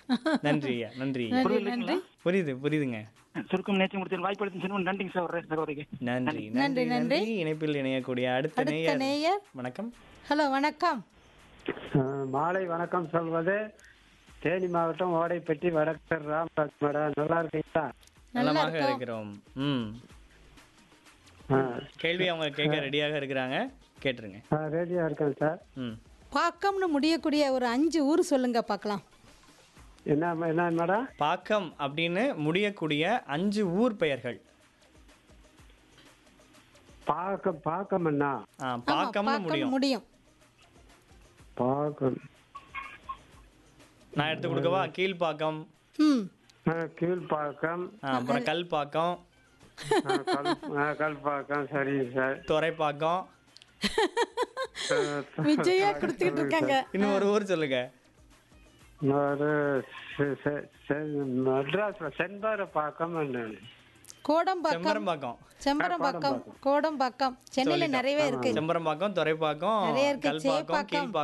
நன்றி ஐயா நன்றி ஐயா. நன்றி புரியுது நன்றி புரியுது புரியுதுங்க சுருக்கம் நேற்று முடித்து வாய்ப்பு சொன்ன நன்றிங்க சார் சகோதரிக்கு நன்றி நன்றி, நன்றி நன்றி. நன்றி இணைப்பில் இணையக்கூடிய அடுத்த அடுத்த நேயர் நேயர் வணக்கம் ஹலோ வணக்கம் அஹ் மாலை வணக்கம் சொல்வது தேனி மாவட்டம் ஓடைப்பட்டி வடக்கர் ராமராஜ் மேடம் நல்லா இருக்கீங்களா நல்லா நலமாக இருக்கோம். இருக்கிறோம் ம் அஹ் கேள்வி அவங்க கேட்க ரெடியாக இருக்கிறாங்க கேட்டுருங்க அஹ் ரெடியா இருக்கேன் சார் ம் பாக்கம்னு முடியக்கூடிய ஒரு அஞ்சு ஊர் சொல்லுங்க பார்க்கலாம் என்ன என்ன மேடம் பாக்கம் அப்படின்னு முடியக்கூடிய அஞ்சு ஊர் பெயர்கள் பாக்கம் பாக்கம்ண்ணா ஆ, ஆமா, பாக்கம்னு பாக்கம் முடியும் முடியும் பாக்கம் நான் எடுத்து கொடுக்கவா கீழ்பாக்கம் ம் அஹ் கீழ்பாக்கம் ஆ, அப்புறம் கல்பாக்கம் அஹ் கல் அஹ் கல்பாக்கம் சரிங்க சார் துறைப்பாக்கம் அஹ் விஜயா கொடுத்துக்கிட்டு இருக்காங்க இன்னும் ஒரு ஊர் சொல்லுங்க ஒரு செ- செ- செ- மெட்ராஸ்ல செண்பாரப்பாக்கம் கோடம்பாக்கம் செம்பரம்பாக்கம் செம்பரம்பாக்கம் கோடம்பாக்கம் சென்னையில நிறையவே இருக்கு செம்பரம்பாக்கம் துறைப்பாக்கம் நிறைய இருக்கு. கல்பாக்கம் சேப்பாக்கம். கீழ்பாக்கம்